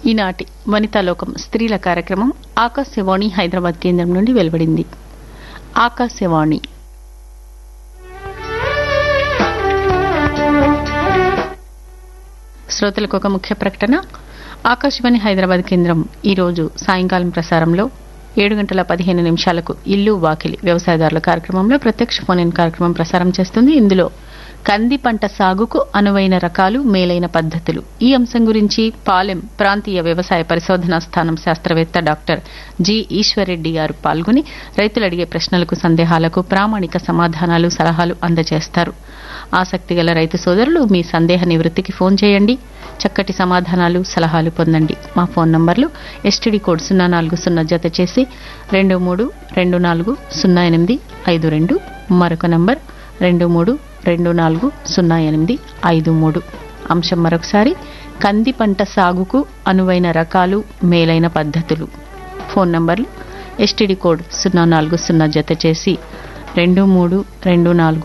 ఈనాటి వనితాలోకం స్త్రీల కార్యక్రమం ఆకాశవాణి హైదరాబాద్ కేంద్రం నుండి వెలువడింది ఆకాశవాణి శ్రోతలకు ఒక ముఖ్య ప్రకటన ఆకాశవాణి హైదరాబాద్ కేంద్రం ఈరోజు సాయంకాలం ప్రసారంలో ఏడు గంటల పదిహేను నిమిషాలకు ఇల్లు వాకిలి వ్యవసాయదారుల కార్యక్రమంలో ప్రత్యక్ష ఫోన్ ఇన్ కార్యక్రమం ప్రసారం చేస్తుంది ఇందులో కంది పంట సాగుకు అనువైన రకాలు మేలైన పద్ధతులు ఈ అంశం గురించి పాలెం ప్రాంతీయ వ్యవసాయ పరిశోధనా స్థానం శాస్త్రవేత్త డాక్టర్ జి ఈశ్వర్రెడ్డి గారు పాల్గొని రైతులు అడిగే ప్రశ్నలకు సందేహాలకు ప్రామాణిక సమాధానాలు సలహాలు అందజేస్తారు ఆసక్తి గల రైతు సోదరులు మీ సందేహ నివృత్తికి ఫోన్ చేయండి చక్కటి సమాధానాలు సలహాలు పొందండి మా ఫోన్ నంబర్లు ఎస్టీడీ కోడ్ సున్నా నాలుగు సున్నా జత చేసి రెండు మూడు రెండు నాలుగు సున్నా ఎనిమిది ఐదు రెండు మరొక నంబర్ రెండు మూడు రెండు నాలుగు సున్నా ఎనిమిది ఐదు మూడు అంశం మరొకసారి కంది పంట సాగుకు అనువైన రకాలు మేలైన పద్ధతులు ఫోన్ నంబర్లు ఎస్టీడీ కోడ్ సున్నా నాలుగు సున్నా జత చేసి రెండు మూడు రెండు నాలుగు